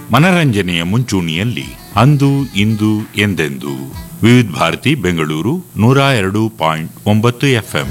ಮನರಂಜನೆಯ ಮುಂಚೂಣಿಯಲ್ಲಿ ಅಂದು ಇಂದು ಎಂದೆಂದು ವಿವಿಧ ಭಾರತಿ ಬೆಂಗಳೂರು ನೂರ ಎರಡು ಪಾಯಿಂಟ್ ಒಂಬತ್ತು ಎಫ್ಎಂ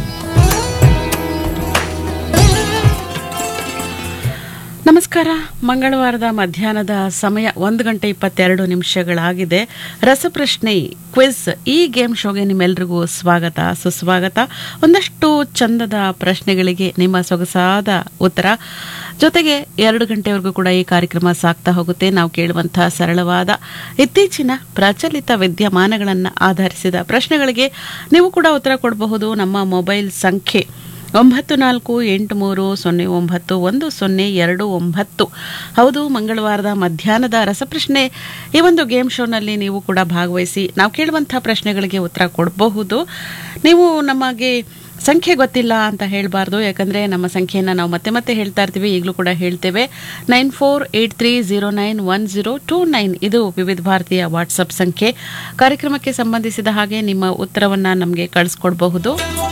ನಮಸ್ಕಾರ ಮಂಗಳವಾರದ ಮಧ್ಯಾಹ್ನದ ಸಮಯ ಒಂದು ಗಂಟೆ ಇಪ್ಪತ್ತೆರಡು ನಿಮಿಷಗಳಾಗಿದೆ ರಸಪ್ರಶ್ನೆ ಕ್ವಿಜ್ ಈ ಗೇಮ್ ಶೋಗೆ ನಿಮ್ಮೆಲ್ರಿಗೂ ಸ್ವಾಗತ ಸುಸ್ವಾಗತ ಒಂದಷ್ಟು ಚಂದದ ಪ್ರಶ್ನೆಗಳಿಗೆ ನಿಮ್ಮ ಸೊಗಸಾದ ಉತ್ತರ ಜೊತೆಗೆ ಎರಡು ಗಂಟೆವರೆಗೂ ಕೂಡ ಈ ಕಾರ್ಯಕ್ರಮ ಸಾಗ್ತಾ ಹೋಗುತ್ತೆ ನಾವು ಕೇಳುವಂತಹ ಸರಳವಾದ ಇತ್ತೀಚಿನ ಪ್ರಚಲಿತ ವಿದ್ಯಮಾನಗಳನ್ನು ಆಧರಿಸಿದ ಪ್ರಶ್ನೆಗಳಿಗೆ ನೀವು ಕೂಡ ಉತ್ತರ ಕೊಡಬಹುದು ನಮ್ಮ ಮೊಬೈಲ್ ಸಂಖ್ಯೆ ಒಂಬತ್ತು ನಾಲ್ಕು ಎಂಟು ಮೂರು ಸೊನ್ನೆ ಒಂಬತ್ತು ಒಂದು ಸೊನ್ನೆ ಎರಡು ಒಂಬತ್ತು ಹೌದು ಮಂಗಳವಾರದ ಮಧ್ಯಾಹ್ನದ ರಸಪ್ರಶ್ನೆ ಈ ಒಂದು ಗೇಮ್ ಶೋನಲ್ಲಿ ನೀವು ಕೂಡ ಭಾಗವಹಿಸಿ ನಾವು ಕೇಳುವಂಥ ಪ್ರಶ್ನೆಗಳಿಗೆ ಉತ್ತರ ಕೊಡಬಹುದು ನೀವು ನಮಗೆ ಸಂಖ್ಯೆ ಗೊತ್ತಿಲ್ಲ ಅಂತ ಹೇಳಬಾರ್ದು ಯಾಕಂದರೆ ನಮ್ಮ ಸಂಖ್ಯೆಯನ್ನು ನಾವು ಮತ್ತೆ ಮತ್ತೆ ಹೇಳ್ತಾ ಇರ್ತೀವಿ ಈಗಲೂ ಕೂಡ ಹೇಳ್ತೇವೆ nine four eight three zero nine one zero two nine ಇದು ವಿವಿಧ ಭಾರತೀಯ ವಾಟ್ಸಪ್ ಸಂಖ್ಯೆ ಕಾರ್ಯಕ್ರಮಕ್ಕೆ ಸಂಬಂಧಿಸಿದ ಹಾಗೆ ನಿಮ್ಮ ಉತ್ತರವನ್ನು ನಮಗೆ ಕಳಿಸ್ಕೊಡ್ಬಹುದು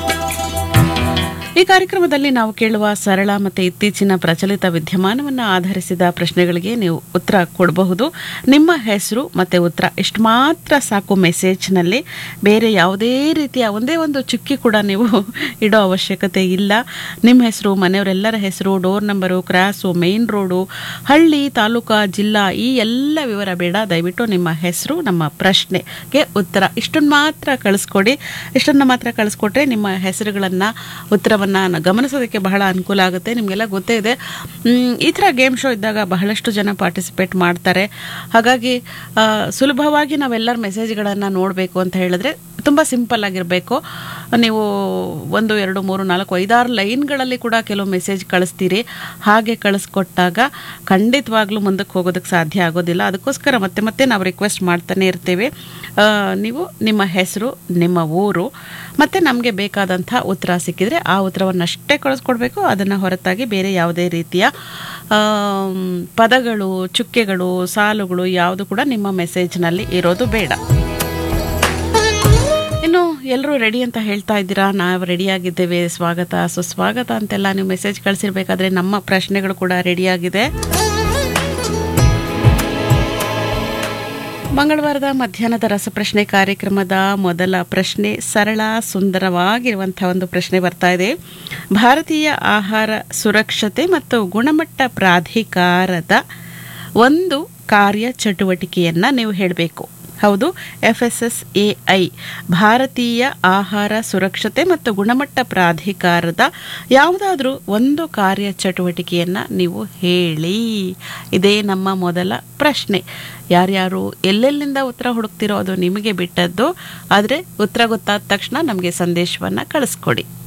ಈ ಕಾರ್ಯಕ್ರಮದಲ್ಲಿ ನಾವು ಕೇಳುವ ಸರಳ ಮತ್ತು ಇತ್ತೀಚಿನ ಪ್ರಚಲಿತ ವಿದ್ಯಮಾನವನ್ನು ಆಧರಿಸಿದ ಪ್ರಶ್ನೆಗಳಿಗೆ ನೀವು ಉತ್ತರ ಕೊಡಬಹುದು ನಿಮ್ಮ ಹೆಸರು ಮತ್ತು ಉತ್ತರ ಇಷ್ಟು ಮಾತ್ರ ಸಾಕು ಮೆಸೇಜ್ನಲ್ಲಿ ಬೇರೆ ಯಾವುದೇ ರೀತಿಯ ಒಂದೇ ಒಂದು ಚುಕ್ಕಿ ಕೂಡ ನೀವು ಇಡೋ ಅವಶ್ಯಕತೆ ಇಲ್ಲ ನಿಮ್ಮ ಹೆಸರು ಮನೆಯವರೆಲ್ಲರ ಹೆಸರು door number cross main road ಹಳ್ಳಿ ತಾಲೂಕಾ ಜಿಲ್ಲಾ ಈ ಎಲ್ಲ ವಿವರ ಬೇಡ ದಯವಿಟ್ಟು ನಿಮ್ಮ ಹೆಸರು ನಮ್ಮ ಪ್ರಶ್ನೆಗೆ ಉತ್ತರ ಇಷ್ಟನ್ನು ಮಾತ್ರ ಕಳಿಸ್ಕೊಡಿ ಇಷ್ಟನ್ನು ಮಾತ್ರ ಕಳಿಸ್ಕೊಟ್ರೆ ನಿಮ್ಮ ಹೆಸರುಗಳನ್ನು ಉತ್ತರವನ್ನು ಗಮನಿಸೋದಕ್ಕೆ ಬಹಳ ಅನುಕೂಲ ಆಗುತ್ತೆ ನಿಮಗೆಲ್ಲ ಗೊತ್ತೇ ಇದೆ ಮ್, ಈ ಥರ ಗೇಮ್ ಶೋ ಇದ್ದಾಗ ಬಹಳಷ್ಟು ಜನ ಪಾರ್ಟಿಸಿಪೇಟ್ ಮಾಡ್ತಾರೆ ಹಾಗಾಗಿ ಆ, ಸುಲಭವಾಗಿ ನಾವೆಲ್ಲರ ಮೆಸೇಜ್ಗಳನ್ನು ನೋಡಬೇಕು ಅಂತ ಹೇಳಿದ್ರೆ ತುಂಬ ಸಿಂಪಲ್ ಆಗಿರಬೇಕು ನೀವು ಒಂದು ಎರಡು ಮೂರು ನಾಲ್ಕು ಐದಾರು ಲೈನ್ಗಳಲ್ಲಿ ಕೂಡ ಕೆಲವು ಮೆಸೇಜ್ ಕಳಿಸ್ತೀರಿ ಹಾಗೆ ಕಳಿಸ್ಕೊಟ್ಟಾಗ ಖಂಡಿತವಾಗ್ಲೂ ಮುಂದಕ್ಕೆ ಹೋಗೋದಕ್ಕೆ ಸಾಧ್ಯ ಆಗೋದಿಲ್ಲ ಅದಕ್ಕೋಸ್ಕರ ಮತ್ತೆ ಮತ್ತೆ ನಾವು ರಿಕ್ವೆಸ್ಟ್ ಮಾಡ್ತಾನೆ ಇರ್ತೀವಿ ಆ, ನೀವು ನಿಮ್ಮ ಹೆಸರು ನಿಮ್ಮ ಊರು ಮತ್ತು ನಮಗೆ ಬೇಕಾದಂಥ ಉತ್ತರ ಸಿಕ್ಕಿದರೆ ಆ ಉತ್ತರವನ್ನಷ್ಟೇ ಕಳಿಸ್ಕೊಡ್ಬೇಕು ಅದನ್ನು ಹೊರತಾಗಿ ಬೇರೆ ಯಾವುದೇ ರೀತಿಯ ಆಮ್, ಪದಗಳು ಚುಕ್ಕೆಗಳು ಸಾಲುಗಳು ಯಾವುದು ಕೂಡ ನಿಮ್ಮ ಮೆಸೇಜ್ನಲ್ಲಿ ಇರೋದು ಬೇಡ ಇನ್ನು ಎಲ್ಲರೂ ರೆಡಿ ಅಂತ ಹೇಳ್ತಾ ಇದ್ದೀರಾ ನಾವು ರೆಡಿಯಾಗಿದ್ದೇವೆ ಸ್ವಾಗತ ಸುಸ್ವಾಗತ ಅಂತೆಲ್ಲ ನೀವು ಮೆಸೇಜ್ ಕಳಿಸಿರ್ಬೇಕಾದ್ರೆ ನಮ್ಮ ಪ್ರಶ್ನೆಗಳು ಕೂಡ ರೆಡಿಯಾಗಿದೆ ಮಂಗಳವಾರದ ಮಧ್ಯಾಹ್ನದ ರಸಪ್ರಶ್ನೆ ಕಾರ್ಯಕ್ರಮದ ಮೊದಲ ಪ್ರಶ್ನೆ ಸರಳ ಸುಂದರವಾಗಿರುವಂಥ ಒಂದು ಪ್ರಶ್ನೆ ಬರ್ತಾ ಇದೆ ಭಾರತೀಯ ಆಹಾರ ಸುರಕ್ಷತೆ ಮತ್ತು ಗುಣಮಟ್ಟ ಪ್ರಾಧಿಕಾರದ ಒಂದು ಕಾರ್ಯ ಚಟುವಟಿಕೆಯನ್ನು ನೀವು ಹೇಳಬೇಕು ಹೌದು F S S A I ಭಾರತೀಯ ಆಹಾರ ಸುರಕ್ಷತೆ ಮತ್ತು ಗುಣಮಟ್ಟ ಪ್ರಾಧಿಕಾರದ ಯಾವುದಾದ್ರೂ ಒಂದು ಕಾರ್ಯ ಚಟುವಟಿಕೆಯನ್ನು ನೀವು ಹೇಳಿ ಇದೇ ನಮ್ಮ ಮೊದಲ ಪ್ರಶ್ನೆ ಯಾರ್ಯಾರು ಎಲ್ಲೆಲ್ಲಿಂದ ಉತ್ತರ ಹುಡುಕ್ತಿರೋ ಅದು ನಿಮಗೆ ಬಿಟ್ಟದ್ದು ಆದರೆ ಉತ್ತರ ಗೊತ್ತಾದ ತಕ್ಷಣ ನಮಗೆ ಸಂದೇಶವನ್ನು ಕಳಿಸ್ಕೊಡಿ